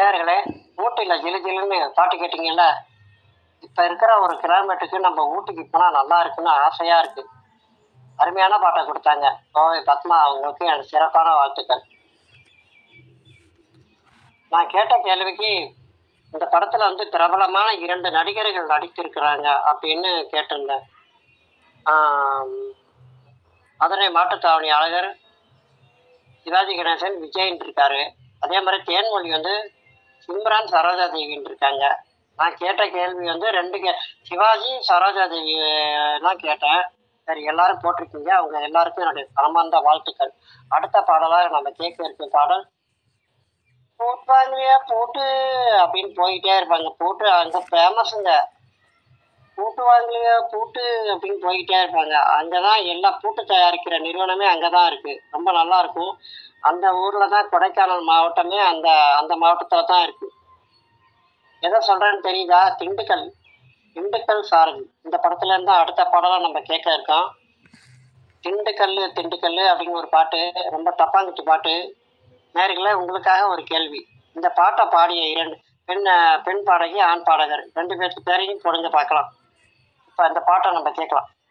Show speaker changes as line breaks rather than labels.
நேர்களே ஊட்டியில் ஜிலு ஜிலுன்னு பாட்டு கேட்டிங்கல்ல இப்போ இருக்கிற ஒரு கிளைமேட்டுக்கு நம்ம ஊட்டிக்கு போனால் நல்லா இருக்குன்னு ஆசையாக இருக்குது அருமையான பாட்டை கொடுத்தாங்க கோவை பத்மா அவங்களுக்கு எனக்கு சிறப்பான வாழ்த்துக்கள் நான் கேட்ட கேள்விக்கு இந்த படத்தில் வந்து பிரபலமான இரண்டு நடிகர்கள் நடித்திருக்கிறாங்க அப்படின்னு கேட்டிருந்தேன் ஆம், மதுரை மாட்டுத்தாவணி அழகர் சிவாஜி கணேசன் விஜயன் இருக்காரு அதே மாதிரி தேன்மொழி வந்து சிம்ரான் சரோஜா தேவின்னு இருக்காங்க நான் கேட்ட கேள்வி வந்து ரெண்டு கே சிவாஜி சரோஜா தேவி எல்லாம் கேட்டேன் சரி எல்லாரும் போட்டிருக்கீங்க அவங்க எல்லாருக்கும் என்னுடைய பரமார்ந்த வாழ்த்துக்கள் அடுத்த பாடலாக நம்ம கேட்க இருக்கும் பாடல் போட்டாங்களையா போட்டு அப்படின்னு போயிட்டே இருப்பாங்க போட்டு அங்கே ஃபேமஸுங்க பூட்டு வாங்கலையா பூட்டு அப்படின்னு போய்கிட்டே இருப்பாங்க அங்கே தான் எல்லா பூட்டு தயாரிக்கிற நிறுவனமே அங்கே தான் இருக்குது ரொம்ப நல்லா இருக்கும் அந்த ஊரில் தான் கொடைக்கானல் மாவட்டமே அந்த அந்த மாவட்டத்தில் தான் இருக்குது எதை சொல்கிறேன்னு தெரியுதா திண்டுக்கல் திண்டுக்கல் சாரதி இந்த படத்துல இருந்து அடுத்த பாடலாம் நம்ம கேட்க இருக்கோம் திண்டுக்கல் திண்டுக்கல் அப்படிங்கிற ஒரு பாட்டு ரொம்ப தப்பாங்குத்து பாட்டு நேர்களே உங்களுக்காக ஒரு கேள்வி இந்த பாட்டை பாடிய இரண்டு பெண் பெண் பாடகி ஆண் பாடகர் ரெண்டு பேருக்கு பேரையும் போடுங்க பார்க்கலாம் இப்போ இந்த பாட்டை நம்ம கேட்கலாம்